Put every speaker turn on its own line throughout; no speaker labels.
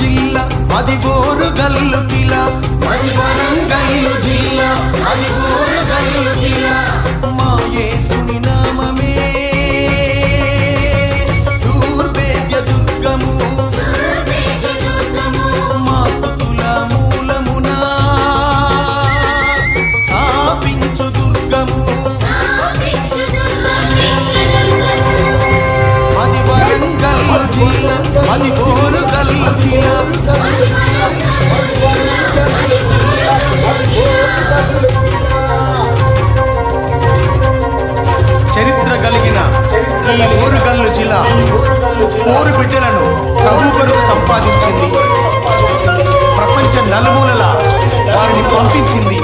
జిల్లా అది గోరు గల్లు కిలా
అది వరంగల్లు జిల్లా అది ఊరగల్లు జిల్లా
మా యేసుని నామమే దూర్వేద్య దుర్గము
దుర్భేద దుర్గము
మా స్తుతుల మూలమునా స్థాపించు దుర్గము
స్థాపించు దుర్గమే
అది వరంగల్లు జిల్లా అది గోరు గల్లు కిలా
అది వరంగల్లు జిల్లా అది ఊరగల్లు జిల్లా
చరిత్ర కలిగిన ఈ ఓరుగల్లు జిల్లా ఓరు బిడ్డలను ప్రభు కొరకు సంపాదించింది ప్రపంచ నలుమూలల వారిని పంపించింది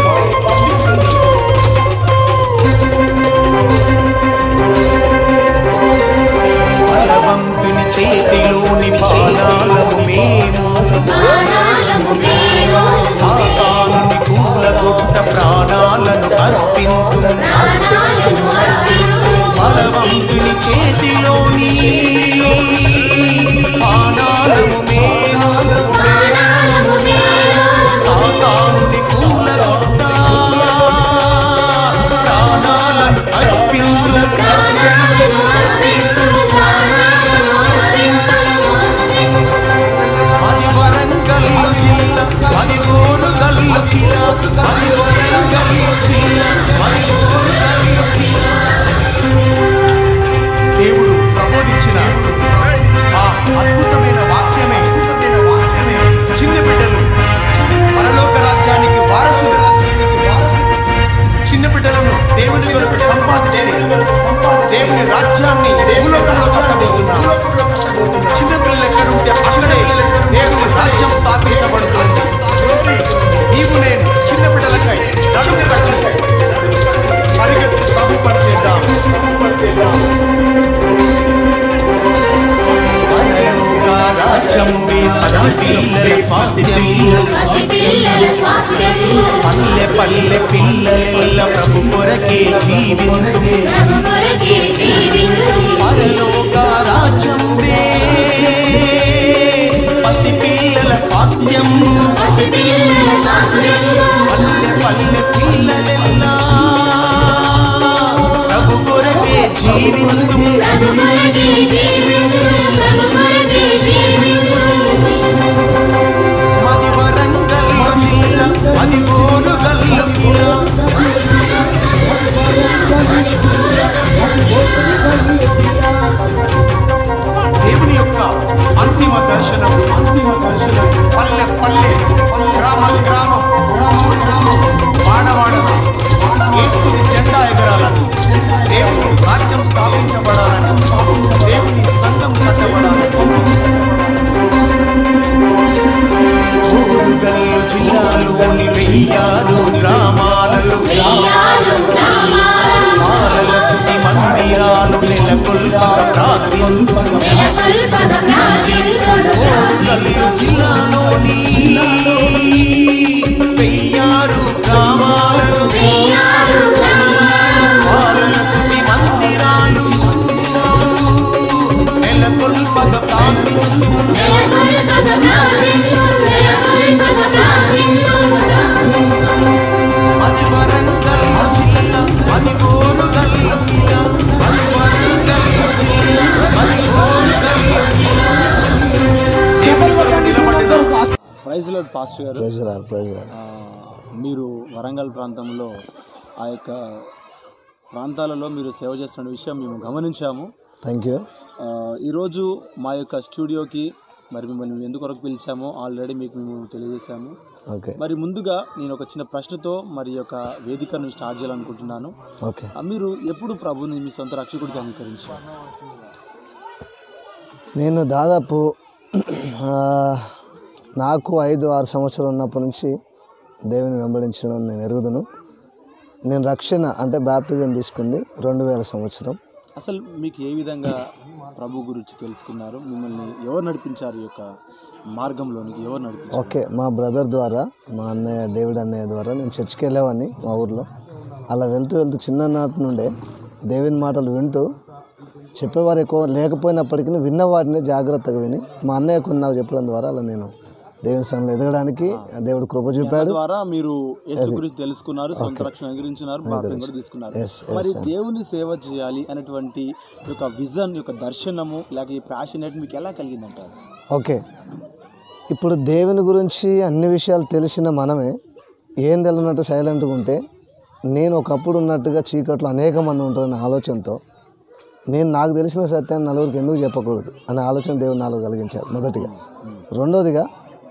బలవంతుని చేతిలోని పాదాలము మేము
ప్రాణాలము మేము
సాతానుని కూలగొట్ట ప్రాణాలను అర్పింతు
ప్రాణాలను అర్పింతు
బలవంతుని చేతిలోని పానాలము మేము
ప్రాణాలము మేము
సాతానుని కూలగొట్ట ప్రాణాలను అర్పింతు
ప్రాణాలను అర్పింతు ప్రాణాలను అర్పింతు
అది వరంగల్లు జిల్లా అది ఓరుగల్లు కిలా అది వరంగల్లు జిల్లా అది ఓరుగల్లు కిలా దేవుడు ప్రబోధించిన ఆ అద్భుతమైన వాక్యమే చిన్న బిడ్డలు పరలోక రాజ్యానికి వారసులు చిన్న బిడ్డలను దేవుని కొరకు సంపాదిస్తే దేవుని రాజ్యాన్ని భూలోకంలో కట్టబోతున్నారు చిన్న పిల్లలు ఎక్కడుంటే అక్కడే దేవుని రాజ్యం స్థాపించబడుతుంది నీవు నేను చిన్న బిడ్డలకై నడుము కట్టి పరిగెత్తు ప్రభు పని చేద్దాం పరలోక రాజ్యం పసి పిల్లల స్వాస్థ్యము
పసిపిల్లల స్వాస్థ్యము
పల్లె పల్లె పిల్లల ప్రభు కొరకే జీవింతు
ప్రభు కొరకే జీవింతు
పరలోక రాజ్యం పసి పిల్లల స్వాస్థ్యము
పసిపిల్లల స్వాస్థ్యము
పల్లె పల్లె పిల్లలెల్లా ప్రభు కొరకే జీవింతు
ప్రభు కొరకే జీవింతు ప్రభు కొరకే జీవింతు
మది వరంగల్లు జిల్లా అది ఓరు గల్లు కిలా దేవుని యొక్క అంతిమ దర్శనం అంతిమ దర్శనం పల్లె పల్లె గ్రామ గ్రామం ఊరు ఊరు వాడవాడ ఏసుని జెండా ఎగరాలని దేవుని రాజ్యం స్థాపించబడాలని దేవుని సంఘం కట్టబడాలని ఊరుగల్లు జిల్లాలోని వెయ్యారు గ్రామాలలో
వెయ్యాలు గ్రామాలు
మాలల స్థుతి మందిరాలు నెలకొల్పక ప్రార్థింపక
నెలకొల్పగ ప్రార్థింతుడు
ఓరుగల్లు జిల్లాలోని వెయ్యారు గ్రామాలలో
వెయ్యాలు గ్రామాలు
మాలల స్థుతి మందిరాలు నెలకొల్పక ప్రార్థించు
నెలకొల్పగ ప్రార్థింతుడు నెలకొల్పగ ప్రార్థింతుడు
అది వరంగల్లు జిల్లా అది ఓరుగల్లు జిల్లా అది వరంగల్లు జిల్లా అది ఓరుగల్లు జిల్లా దేవుని కొరకు నిలబడిన
ప్రైజ్ లో పాస్టర్ గారు
ప్రెజర్ ప్రెజర్
ఆ, మీరు వరంగల్ ప్రాంతంలో ఆ యొక్క ప్రాంతాలలో మీరు సేవ చేస్తున్న విషయం మేము గమనించాము
థ్యాంక్ యూ
ఆ, ఈరోజు మా యొక్క స్టూడియోకి మరి మిమ్మల్ని మేము ఎందుకొరకు పిలిచామో ఆల్రెడీ మీకు మేము తెలియజేశాము
ఓకే
మరి ముందుగా నేను ఒక చిన్న ప్రశ్నతో మరి ఈ యొక్క వేదికను స్టార్ట్ చేయాలనుకుంటున్నాను
ఓకే
ఆ, మీరు ఎప్పుడు ప్రభుని మీ సొంత రక్షకుడిగా అంగీకరించారు
నేను దాదాపు ఆ, నాకు ఐదు ఆరు సంవత్సరాలు ఉన్నప్పటి నుంచి దేవుని వెంబడించడం నేను ఎరుగుదును నేను రక్షణ అంటే బ్యాప్టిజం తీసుకుంది రెండు వేల సంవత్సరం
అసలు మీకు ఏ విధంగా ప్రభు గురించి తెలుసుకున్నారు మిమ్మల్ని ఎవరు నడిపించారు ఈ యొక్క మార్గంలోనికి ఎవరు నడిపించారు
ఓకే మా బ్రదర్ ద్వారా మా అన్నయ్య డేవిడ్ అన్నయ్య ద్వారా నేను చర్చికి వెళ్ళేవాడిని మా ఊర్లో అలా వెళ్తూ వెళ్తూ చిన్ననాటి నుండే దేవుని మాటలు వింటూ చెప్పేవారు ఎక్కువ లేకపోయినప్పటికీ విన్న వాటిని జాగ్రత్తగా విని మా అన్నయ్య కొన్ని నాకు చెప్పడం ద్వారా అలా నేను దేవుని సన్నిధిలో ఎదగడానికి దేవుడు కృప చూపాడు
ద్వారా మీరు యేసు గురించి తెలుసుకున్నారు సొంత రక్షణ అంగీకరించినారు బాప్తిజం కూడా తీసుకున్నారు
Yes, yes,
మరి దేవుని సేవ చేయాలి అనేటువంటి ఈ యొక్క విజన్ యొక్క దర్శనము లేక ఈ ప్యాషనేట్ మీకు ఎలా కలిగిందంటారు
ఓకే ఇప్పుడు దేవుని గురించి అన్ని విషయాలు తెలిసిన మనమే ఏం తెలియనట్టు సైలెంట్గా ఉంటే నేను ఒకప్పుడు ఉన్నట్టుగా చీకట్లో అనేక మంది ఉంటారనే ఆలోచనతో నేను నాకు తెలిసిన సత్యాన్ని నలుగురికి ఎందుకు చెప్పకూడదు అనే ఆలోచన దేవుడు నాలో కలిగించాడు మొదటిగా రెండోదిగా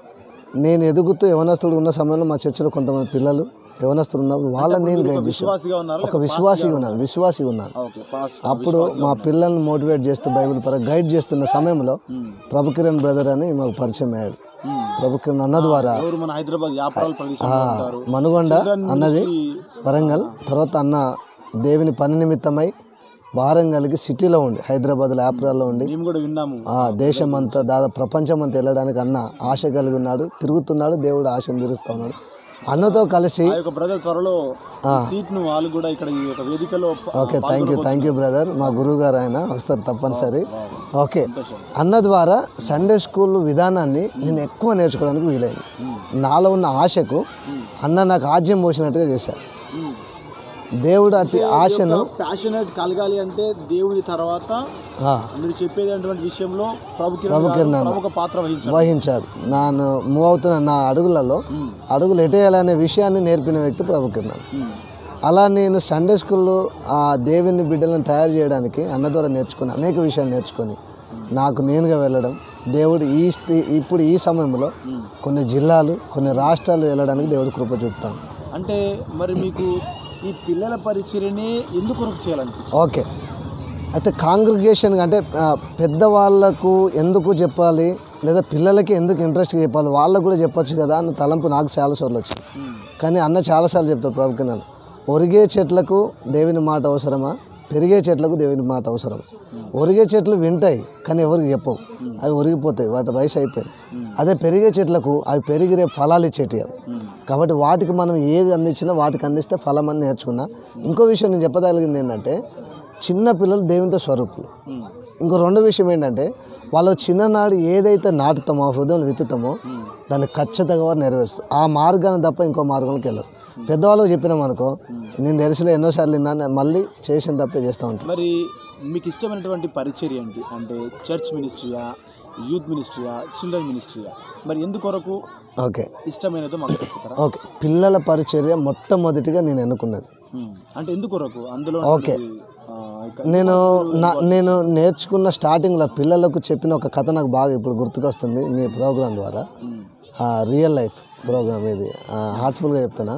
నేను ఎదుగుతూ యవనస్తుడు ఉన్న సమయంలో మా చర్చిలో కొంతమంది పిల్లలు యవనస్తులు ఉన్నప్పుడు వాళ్ళని నేను గైడ్ చేశాను
విశ్వాసిగా ఉన్నారు
ఒక విశ్వాసిగా ఉన్నాను విశ్వాసిగా ఉన్నాను
ఓకే పాస్ట్
అప్పుడు మా పిల్లల్ని మోటివేట్ చేస్తూ బైబిల్ పరంగా గైడ్ చేస్తున్న సమయంలో ప్రభు కిరణ్ బ్రదర్ అని మాకు పరిచయం అయ్యాడు ప్రభు కిరణ్ అన్న ద్వారా
ఎవరు మన హైదరాబాద్ వ్యాపారాల ప్రదేశంలో ఉంటారు
మనుగొండ అన్నది వరంగల్ తర్వాత అన్న దేవుని పని నిమిత్తమై వారంగల్కి సిటీలో ఉండి హైదరాబాద్లో యాప్రాల్లో ఉండి
మేము కూడా విన్నాము
ఆ దేశం అంతా దాదాపు ప్రపంచం అంతా వెళ్ళడానికి అన్న ఆశ కలిగి ఉన్నాడు తిరుగుతున్నాడు దేవుడు ఆశను తీరుస్తూ ఉన్నాడు అన్నతో కలిసి
ఆ యొక్క బ్రదర్ త్వరలో సీట్ ను వాళ్ళు కూడా ఇక్కడ ఈ యొక్క వేదికలో ప-
okay thank you thank you brother మా గురువు గారు ఆయన వస్తారు తప్పనిసరి ఓకే అన్న ద్వారా సండే స్కూల్ విధానాన్ని నేను ఎక్కువ నేర్చుకోవడానికి వీలైంది నాలో ఉన్న ఆశకు అన్న నాకు ఆజ్యం పోసినట్టుగా చేశారు
ఉమ్.
దేవుడు అట్టి ఆశను
ప్యాషనేట్ కలగాలి అంటే దేవుని తర్వాత
ఆ,
మీరు చెప్పేటువంటి విషయంలో ప్రభు కిరణ్ గారు ప్రముఖ పాత్ర వహించారు
వహించాడు నాను మూవ్ అవుతున్న నా అడుగులలో అడుగులు ఎటేయాలనే విషయాన్ని నేర్పిన వ్యక్తి ప్రభు కిరణ్
ఉమ్.
అలా నేను సండే స్కూల్లో ఆ దేవుని బిడ్డలను తయారు చేయడానికి అన్న ద్వారా నేర్చుకుని అనేక విషయాలు నేర్చుకొని నాకు నేనుగా వెళ్ళడం దేవుడు ఈ స్థి- ఇప్పుడు ఈ సమయంలో కొన్ని జిల్లాలు కొన్ని రాష్ట్రాలు వెళ్ళడానికి దేవుడు కృప చూపుతాను
అంటే మరి మీకు ఈ పిల్లల పరిచర్యని ఎందుకు కొరకు చేయాలనిపించింది
ఓకే అయితే కాంగ్రిగేషన్ అంటే ఆ, పెద్దవాళ్ళకు ఎందుకు చెప్పాలి లేదా పిల్లలకి ఎందుకు ఇంట్రెస్ట్గా చెప్పాలి వాళ్ళకు కూడా చెప్పొచ్చు కదా అన్న తలంపు నాకు చాలాసార్లు వచ్చింది కానీ అన్న చాలాసార్లు చెప్తాడు ప్రభు కింద ఒరిగే చెట్లకు దేవుని మాట అవసరమా పెరిగే చెట్లకు దేవుని మాట అవసరం ఒరిగే చెట్లు వింటాయి కానీ ఎవరికి చెప్పవు అవి ఒరిగిపోతాయి వాటి వయసు అయిపోయింది అదే పెరిగే చెట్లకు అవి పెరిగి రేపు ఫలాలు ఇచ్చేటి అవి కాబట్టి వాటికి మనం ఏది అందించినా వాటికి అందిస్తే ఫలం అని నేర్చుకున్నా ఇంకో విషయం నేను చెప్పదలిగింది ఏంటంటే చిన్న పిల్లలు దేవునితో స్వరూపులు ఇంకో రెండో విషయం ఏంటంటే వాళ్ళు చిన్ననాడు ఏదైతే నాటుతామో ఆ హృదయం విత్తుతామో దాన్ని ఖచ్చితంగా వారు నెరవేరుస్తారు ఆ మార్గాన్ని తప్ప ఇంకో మార్గంలోకి వెళ్ళరు పెద్దవాళ్ళు చెప్పినాం అనుకో నేను తెలిసిలే ఎన్నోసార్లు విన్నాను మళ్ళీ చేసిన తప్పే చేస్తూ ఉంటాను
మరి మీకు ఇష్టమైనటువంటి పరిచర్య ఏంటి అంటే చర్చ్ మినిస్ట్రీయా యూత్ మినిస్ట్రీయా చిల్డ్రన్ మినిస్ట్రీయా మరి ఎందుకొరకు
ఓకే
ఇష్టమైనదో మాకు చెప్తారా
ఓకే పిల్లల పరిచర్య మొట్టమొదటిగా నేను ఎన్నుకున్నది
ఉమ్. అంటే ఎందుకొరకు అందులో
ఓకే.
ఆ, ఇక-
నేను నా నేను నేర్చుకున్న స్టార్టింగ్లో పిల్లలకు చెప్పిన ఒక కథ నాకు బాగా ఇప్పుడు గుర్తుకొస్తుంది మీ ప్రోగ్రాం ద్వారా
ఉమ్.
రియల్ లైఫ్ ప్రోగ్రామ్ ఇది హార్ట్ఫుల్గా చెప్తున్నా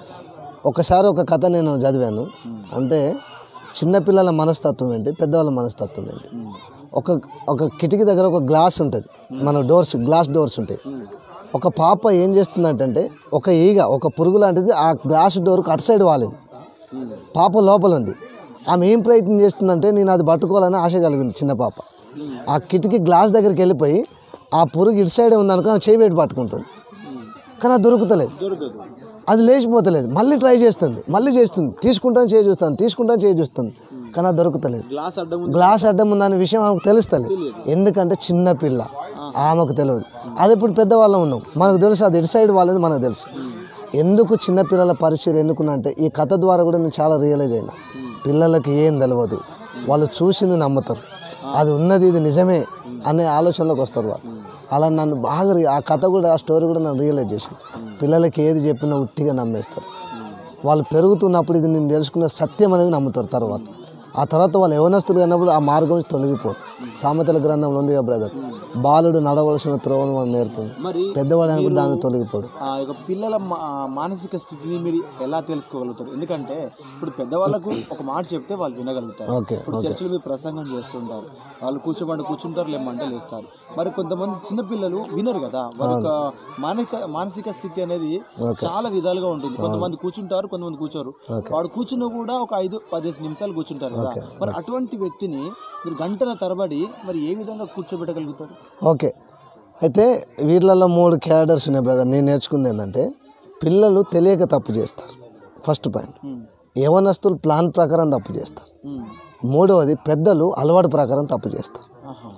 ఒకసారి ఒక కథ నేను చదివాను అంటే చిన్నపిల్లల మనస్తత్వం ఏంటి పెద్దవాళ్ళ మనస్తత్వం ఏంటి ఒక ఒక కిటికీ దగ్గర ఒక గ్లాస్ ఉంటుంది మన డోర్స్ గ్లాస్ డోర్స్ ఉంటాయి ఒక పాప ఏం చేస్తుందంటే ఒక ఈగ ఒక పురుగు లాంటిది ఆ గ్లాస్ డోర్కి అటు సైడ్ వాలింది పాప లోపల ఉంది ఆమె ఏం ప్రయత్నం చేస్తుందంటే నేను అది పట్టుకోవాలని ఆశ కలిగింది చిన్న పాప ఆ కిటికీ గ్లాస్ దగ్గరికి వెళ్ళిపోయి ఆ పురుగు ఇటు సైడే ఉందనుకో ఆమె చేయి పెట్టి పట్టుకుంటుంది కానీ అది దొరుకుతలేదు
దొరకదు
అది లేచిపోతలేదు మళ్ళీ ట్రై చేస్తుంది మళ్ళీ చేస్తుంది తీసుకుంటాను చేయి చూస్తాను తీసుకుంటాను చేయి చూస్తుంది కానీ అది దొరుకుతలేదు
గ్లాస్ అడ్డం ఉంది
గ్లాస్ అడ్డం ఉందనే విషయం ఆమెకు తెలుస్తలేదు ఎందుకంటే చిన్న పిల్ల ఆమెకు తెలియదు అది ఇప్పుడు పెద్దవాళ్ళం ఉన్నాం మనకు తెలుసు అది ఇటు సైడ్ వాళ్ళది మనకు తెలుసు ఎందుకు చిన్న పిల్లల పరిచయం ఎన్నుకున్నా అంటే ఈ కథ ద్వారా కూడా నేను చాలా రియలైజ్ అయినా పిల్లలకి ఏం తెలియదు వాళ్ళు చూసింది నమ్ముతారు అది ఉన్నది ఇది నిజమే అనే ఆలోచనలోకి వస్తారు వాళ్ళు అలా నన్ను బాగా రి- ఆ కథ కూడా ఆ స్టోరీ కూడా నన్ను రియలైజ్ చేసింది పిల్లలకి ఏది చెప్పినా ఉట్టిగా నమ్మేస్తారు వాళ్ళు పెరుగుతున్నప్పుడు ఇది నేను తెలుసుకున్న సత్యం అనేది నమ్ముతారు తర్వాత ఆ తర్వాత వాళ్ళు యవనస్తులు అన్నప్పుడు ఆ మార్గం నుంచి తొలగిపోరు సామెతల గ్రంథంలో ఉంది కదా బ్రదర్ బాలుడు నడవలసిన త్రోవను మనం నేర్పు
మరి
పెద్దవాడు అనుకుంటే దాన్ని తొలగిపోడు
ఆ యొక్క పిల్లల మా- మానసిక స్థితిని మీరు ఎలా తెలుసుకోగలుగుతారు ఎందుకంటే ఇప్పుడు పెద్దవాళ్ళకు ఒక మాట చెప్తే వాళ్ళు వినగలుగుతారు
ఓకే
ఇప్పుడు చర్చిలో మీరు ప్రసంగం చేస్తుంటారు వాళ్ళు కూర్చోమంటే కూర్చుంటారు లేమంటే లేస్తారు మరి కొంతమంది చిన్నపిల్లలు వినరు కదా వారి యొక్క మానసిక మానసిక స్థితి అనేది చాలా విధాలుగా ఉంటుంది కొంతమంది కూర్చుంటారు కొంతమంది కూర్చోరు వాడు కూర్చున్న కూడా ఒక ఐదు పదిహేను నిమిషాలు కూర్చుంటారు కదా మరి అటువంటి వ్యక్తిని మీరు గంటల తరబడి మరి ఏ విధంగా కూర్చోబెట్టగలుగుతారు
ఓకే అయితే వీళ్ళల్లో మూడు క్యాడర్స్ ఉన్నాయి బ్రదర్ నేను నేర్చుకుంది ఏంటంటే పిల్లలు తెలియక తప్పు చేస్తారు ఫస్ట్ పాయింట్
ఉమ్,
యవనస్తులు ప్లాన్ ప్రకారం తప్పు చేస్తారు
ఉమ్,
మూడవది పెద్దలు అలవాటు ప్రకారం తప్పు చేస్తారు
ఆహా.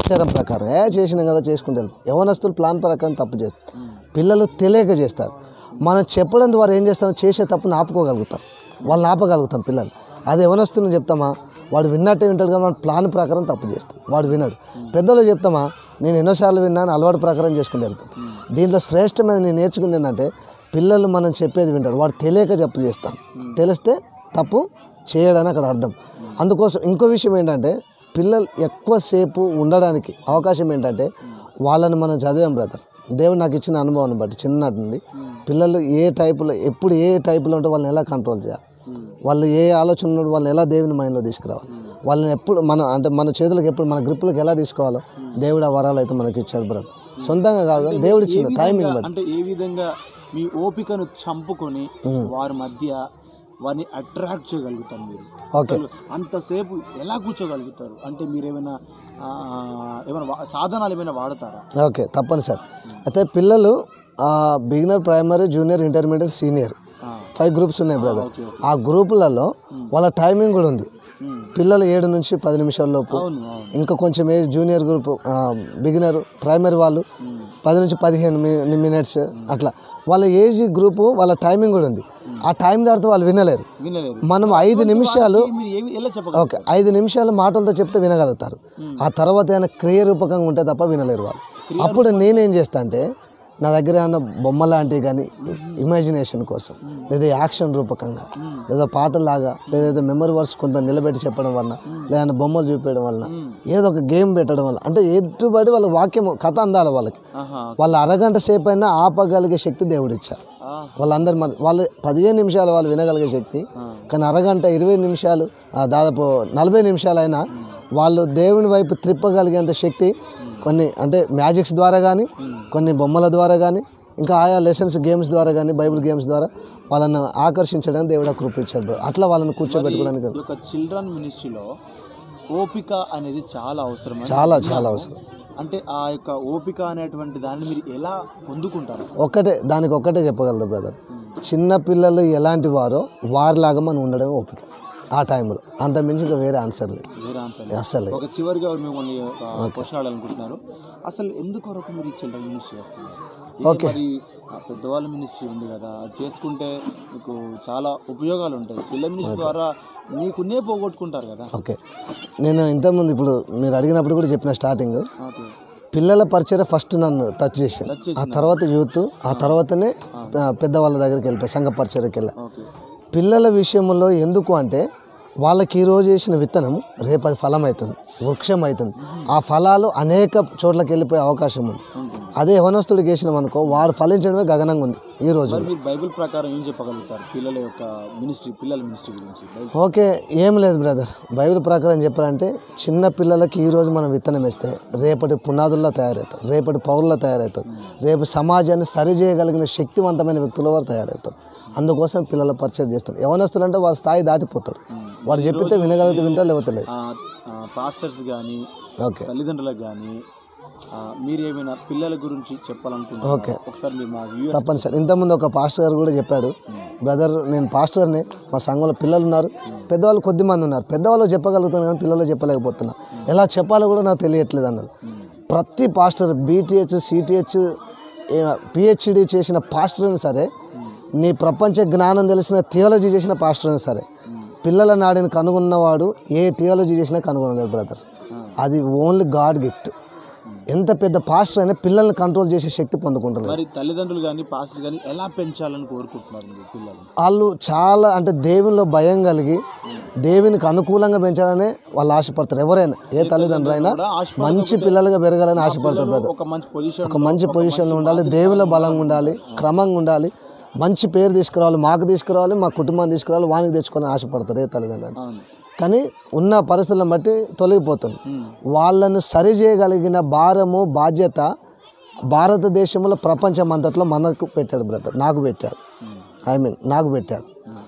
ఆచారం ప్రకారం ఏ చేసినాం కదా చేసుకుంటే వెళ్ళిపో. యవనస్తులు ప్లాన్ ప్రకారం తప్పు చేస్తారు పిల్లలు తెలియక చేస్తారు మనం చెప్పడం ద్వారా ఏం చేస్తాం చేసే తప్పును ఆపుకోగలుగుతాం వాళ్ళని ఆపగలుగుతాం పిల్లలు అది యవనస్తుని చెప్తామా వాడు విన్నట్టే వింటాడు కానీ వాడు ప్లాన్ ప్రకారం తప్పు చేస్తాం వాడు విన్నాడు పెద్దలు చెప్తామా నేను ఎన్నోసార్లు విన్నాను అలవాటు ప్రకారం చేసుకుంటూ వెళ్ళిపోతాను దీంట్లో శ్రేష్టమైన నేను నేర్చుకుంది ఏంటంటే పిల్లలు మనం చెప్పేది వింటారు వాడు తెలియక తప్పు చేస్తాను తెలిస్తే తప్పు చేయడానికి అక్కడ అర్థం అందుకోసం ఇంకో విషయం ఏంటంటే పిల్లలు ఎక్కువసేపు ఉండడానికి అవకాశం ఏంటంటే వాళ్ళని మనం చదివాం బ్రదర్ దేవుడు నాకు ఇచ్చిన అనుభవాన్ని బట్టి చిన్నటి నుండి పిల్లలు ఏ టైపులో ఎప్పుడు ఏ టైపులో ఉంటే వాళ్ళని ఎలా కంట్రోల్ చేయాలి వాళ్ళు ఏ ఆలోచన ఉన్నాడు వాళ్ళు ఎలా దేవుని మైండ్లో తీసుకురావాలి వాళ్ళని ఎప్పుడు మన అంటే మన చేతులకు ఎప్పుడు మన గ్రిప్పులకు ఎలా తీసుకోవాలో దేవుడు ఆ వరాలు అయితే మనకి ఇచ్చాడు బ్రదర్ సొంతంగా కాదు కానీ దేవుడు
ఏ
ఇచ్చిన
విధంగా-
టైమింగ్ బట్టి
అంటే ఏ విధంగా మీ ఓపికను చంపుకొని వారి మధ్య వారిని అట్రాక్ట్ చేయగలుగుతారు మీరు
ఓకే
అసలు అంతసేపు ఎలా కూర్చోగలుగుతారు అంటే మీరు ఏమైనా ఆ, ఏమైనా వా- సాధనాలు ఏమైనా వాడతారా
ఓకే తప్పనిసరి అయితే పిల్లలు beginner primary junior intermediate senior
ఆ,
ఫైవ్ గ్రూప్స్ ఉన్నాయి బ్రదర్
ఓకే ఓకే
ఆ గ్రూపులలో వాళ్ళ టైమింగ్ కూడా ఉంది
ఉమ్.
పిల్లలు ఏడు నుంచి పది నిమిషాల లోపు
అవును అవును
ఇంకా కొంచెం age junior group beginner primary వాళ్ళు
ఉమ్.
పది నుంచి పదిహేను మి- మినిట్స్ అట్లా వాళ్ళ ఏజ్ గ్రూపు వాళ్ళ టైమింగ్ కూడా ఉంది ఆ టైం దాటితే వాళ్ళు వినలేరు
వినలేరు
మనం ఐదు నిమిషాలు
మీరు ఏమి ఎలా చెప్పగలరు
ఓకే ఐదు నిమిషాలు మాటలతో చెప్తే వినగలుగుతారు ఆ తర్వాత ఏమైనా క్రియ రూపకంగా ఉంటే తప్ప వినలేరు వాళ్ళు అప్పుడు నేనేం చేస్తా అంటే నా దగ్గర ఏమైనా బొమ్మ లాంటివి కానీ ఇమాజినేషన్ కోసం లేదా యాక్షన్ రూపకంగా లేదా పాటలాగా లేదా మెమరీ వర్డ్స్ కొంత నిలబెట్టి చెప్పడం వలన లేదా బొమ్మలు చూపించడం వలన ఏదో ఒక గేమ్ పెట్టడం వల్ల అంటే ఎటుబడి వాళ్ళ వాక్యం కథ అందాలి వాళ్ళకి
ఆహా
వాళ్ళ అరగంట సేపు అయినా ఆపగలిగే శక్తి దేవుడు ఇచ్చారు
ఆ,
వాళ్ళందరి మన వాళ్ళు పదిహేను నిమిషాలు వాళ్ళు వినగలిగే శక్తి కానీ అరగంట ఇరవై నిమిషాలు ఆ, దాదాపు నలభై నిమిషాలైనా వాళ్ళు దేవుని వైపు త్రిప్పగలిగేంత శక్తి కొన్ని అంటే మ్యాజిక్స్ ద్వారా కానీ కొన్ని బొమ్మల ద్వారా కానీ ఇంకా ఆయా లెసన్స్ గేమ్స్ ద్వారా కానీ బైబిల్ గేమ్స్ ద్వారా వాళ్ళని ఆకర్షించడానికి దేవుడు ఆ కృప ఇచ్చాడు bro. అట్లా వాళ్ళని కూర్చోబెట్టుకోవడానికి
ఈ యొక్క చిల్డ్రన్ మినిస్ట్రీలో ఓపిక అనేది చాలా అవసరం అని
చాలా
విన్నాను.
చాలా అవసరం
అంటే ఆ యొక్క ఓపిక అనేటువంటి దాన్ని మీరు ఎలా పొందుకుంటారు అసలు
ఒక్కటే దానికి ఒక్కటే చెప్పగలదు బ్రదర్ చిన్న పిల్లలు ఎలాంటి వారో వారిలాగా మనం ఉండడమే ఓపిక ఆ టైంలో అంత మించి ఇంకా వేరే ఆన్సర్ లేదు
వేరే ఆన్సర్
అస్సలు
ఒక చివరిగా మిమ్మల్ని ఒక క్వశ్చన్ అడగాలనుకుంటున్నారు అసలు ఎందుకొరకు మీరు ఈ చిల్డ్రన్ మినిస్ట్రీ చేస్తున్నారు ఇది
ఓకే.
మరి ఆ పెద్దవాళ్ళ మినిస్ట్రీ ఉంది కదా అది చేసుకుంటే మీకు చాలా ఉపయోగాలు ఉంటాయి చిల్డ్రన్ మినిస్ట్రీ ద్వారా మీకున్నే పోగొట్టుకుంటారు కదా
ఓకే నేను ఇంతకుముందు ఇప్పుడు మీరు అడిగినప్పుడు కూడా చెప్పిన స్టార్టింగ్
ఓకే
పిల్లల పరిచయం ఫస్ట్ నన్ను టచ్ చేసింది
టచ్
ఆ తర్వాత యూత్ ఆ తర్వాతనే ఆ, పెద్దవాళ్ళ దగ్గరికి వెళ్ళిపోయి సంఘ పరిచయకి వెళ్ళా
ఓకే
పిల్లల విషయంలో ఎందుకు అంటే వాళ్ళకి ఈ రోజు వేసిన విత్తనం రేపు అది ఫలం అవుతుంది వృక్షం అవుతుంది ఆ ఫలాలు అనేక చోట్లకి వెళ్ళిపోయే అవకాశం ఉంది
ఉంటుంది
అదే యవనస్తుడికి వేసినాం అనుకో వాడు ఫలించడమే గగనంగా ఉంది ఈ రోజు
మరి మీరు బైబిల్ ప్రకారం ఏం చెప్పగలుగుతారు పిల్లల యొక్క మినిస్ట్రీ పిల్లల మినిస్ట్రీ గురించి బైబిల్
ఓకే ఏం లేదు బ్రదర్ బైబిల్ ప్రకారం చెప్పారంటే చిన్న పిల్లలకి ఈ రోజు మనం విత్తనం వేస్తే రేపటి పునాదుల్లో తయారవుతారు రేపటి పౌరుల్లో తయారవుతారు రేపు సమాజాన్ని సరిచేయగలిగిన శక్తివంతమైన వ్యక్తుల వారు తయారవుతారు అందుకోసం పిల్లల పరిచయం చేస్తారు యవనస్తులు అంటే వారి స్థాయి దాటిపోతారు వాడు చెప్పితే వినగలిగితే వింటారు లేకపోతే లేదు
పాస్టర్స్ కానీ
ఓకే
తల్లిదండ్రులకు కానీ మీరు ఏమైనా పిల్లల గురించి చెప్పాలనుకుంటున్నారు
ఓకే.
ఒకసారి మీరు మా వ్యూయర్స్
తప్పనిసరి ఇంతకుముందు ఒక పాస్టర్ గారు కూడా చెప్పాడు బ్రదర్ నేను పాస్టర్ని మా సంఘంలో పిల్లలు ఉన్నారు పెద్దవాళ్ళు కొద్ది మంది ఉన్నారు పెద్దవాళ్ళు చెప్పగలుగుతాను కానీ పిల్లలు చెప్పలేకపోతున్నా ఎలా చెప్పాలో కూడా నాకు తెలియట్లేదు అన్నాడు ప్రతి పాస్టర్ బీటీహెచ్ సిటిహెచ్ పిహెచ్డి చేసిన పాస్టర్ అయినా సరే నీ ప్రపంచ జ్ఞానం తెలిసిన థియాలజీ చేసిన పాస్టర్ అయినా సరే పిల్లల నాడిని కనుగొన్నవాడు ఏ థియాలజీ చేసినా కనుగొనలేడు బ్రదర్ అది ఓన్లీ గాడ్ గిఫ్ట్ ఎంత పెద్ద పాస్టర్ అయినా పిల్లల్ని కంట్రోల్ చేసే శక్తి పొందుకుంటున్నారు
మరి తల్లిదండ్రులు కానీ పాస్టర్ కానీ ఎలా పెంచాలని కోరుకుంటున్నారు మీరు పిల్లలు
వాళ్ళు చాలా అంటే దేవునిలో భయం కలిగి దేవునికి అనుకూలంగా పెంచాలని వాళ్ళు ఆశపడతారు ఎవరైనా ఏ తల్లిదండ్రులు అయినా
కూడా ఆశపడతారు.
మంచి పిల్లలుగా పెరగాలని ఆశపడతారు బ్రదర్
ఒక మంచి పొజిషన్
ఒక మంచి పొజిషన్లో ఉండాలి దేవునిలో బలంగా ఉండాలి క్రమంగా ఉండాలి మంచి పేరు తీసుకురావాలి మాకు తీసుకురావాలి మా కుటుంబాన్ని తీసుకురావాలి వానికి తెచ్చుకోవాలని ఆశపడతారు ఏ తల్లిదండ్రులు
అవును
కానీ ఉన్న పరిస్థితులను బట్టి తొలగిపోతుంది
ఉమ్.
వాళ్ళను సరిచేయగలిగిన భారము బాధ్యత భారతదేశంలో ప్రపంచం అంతట్లో మనకు పెట్టాడు బ్రదర్ నాకు పెట్టాడు
ఉమ్.
ఐ మీన్ నాకు పెట్టాడు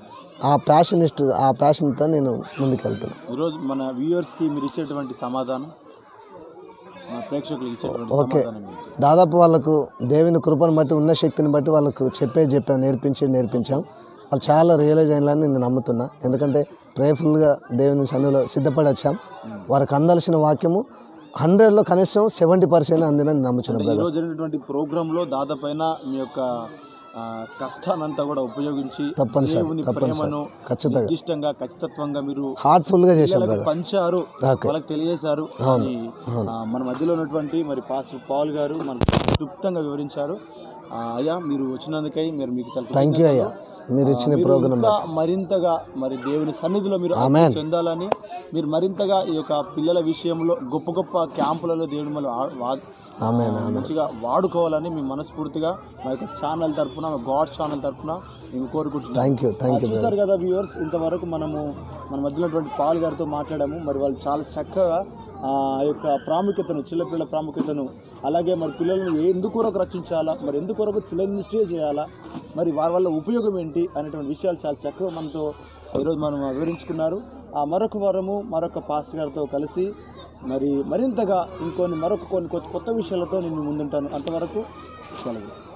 ఆ ప్యాషనిస్ట్ ఆ ప్యాషన్తో నేను ముందుకెళ్తున్నాను
ఈరోజు మన వ్యూయర్స్కి మీరు ఇచ్చేటువంటి సమాధానం మన ప్రేక్షకులకు ఇచ్చేటువంటి
ఓకే.
సమాధానం ఏంటి?
దాదాపు వాళ్ళకు దేవుని కృపను బట్టి ఉన్న శక్తిని బట్టి వాళ్ళకు చెప్పే చెప్పాం నేర్పించి నేర్పించాం వాళ్ళు చాలా రియలైజ్ అయ్యాలని నేను నమ్ముతున్నా ఎందుకంటే ప్రేయర్ఫుల్గా దేవుని సన్నిధిలో సిద్ధపడి వచ్చాం వారికి అందాల్సిన వాక్యము హండ్రెడ్లో కనీసం సెవెంటీ పర్సెంట్ అందినని నమ్ముచున్నాను
ఈ
బ్రదర్
రోజు జరిగినటువంటి ప్రోగ్రాంలో దాదాపైన మీ యొక్క ఆ, కష్టానంతా కూడా ఉపయోగించి
తప్పనిసరి,
దేవుని
తప్పనిసరి.
ప్రేమను
ఖచ్చితంగా.
నిర్దిష్టంగా ఖచ్చితత్వంగా మీరు
హార్ట్ఫుల్గా చేశాం
పిల్లలకు
బ్రదర్
పంచారు
ఓకే.
వాళ్ళకి తెలియజేశారు
అవును,
ఈ,
అవును.
ఆ, మన మధ్యలో ఉన్నటువంటి మరి పాస్టర్ పాల్ గారు మనకు క్లుప్తంగా వివరించారు ఆ, అయ్యా మీరు వచ్చినందుకై మీరు మీకు చాలా
థ్యాంక్ యూ అయ్యా
కృతజ్ఞతలు.
మీరు ఇచ్చిన
ఆ, మీరు
ప్రోగ్రామ్
ఇంకా మరింతగా మరి దేవుని సన్నిధిలో మీరు
ఆమేన్.
అభివృద్ధి చెందాలని మీరు మరింతగా ఈ యొక్క పిల్లల విషయంలో గొప్ప గొప్ప క్యాంపులలో దేవుని మళ్ళీ
ఆమె ఆమె
మంచిగా వాడుకోవాలని మీ మనస్ఫూర్తిగా మా యొక్క ఛానల్ తరపున మా గాడ్ ఛానల్ తరపున మేము కోరుకుంటున్నాం
థ్యాంక్ యూ థ్యాంక్ యూ
ఆ, చూశారు కదా వ్యూవర్స్ ఇంతవరకు మనము మన మధ్యలో ఉన్నటువంటి పాల్ గారితో మాట్లాడాము మరి వాళ్ళు చాలా చక్కగా ఆ యొక్క ప్రాముఖ్యతను చిన్నపిల్లల ప్రాముఖ్యతను అలాగే మరి పిల్లలను ఏ- ఎందుకు కొరకు రక్షించాలా మరి ఎందుకు కొరకు చిలందిష్టే చేయాలా మరి వారి వల్ల ఉపయోగం ఏంటి అనేటువంటి విషయాలు చాలా చక్కగా మనతో ఈరోజు మనం వివరించుకున్నారు ఆ మరొక వారము మరొక పాస్ గారితో కలిసి మరి మరింతగా ఇంకొన్ని మరొక కొన్ని కొత్త కొత్త విషయాలతో నేను ముందుంటాను అంతవరకు సెలవు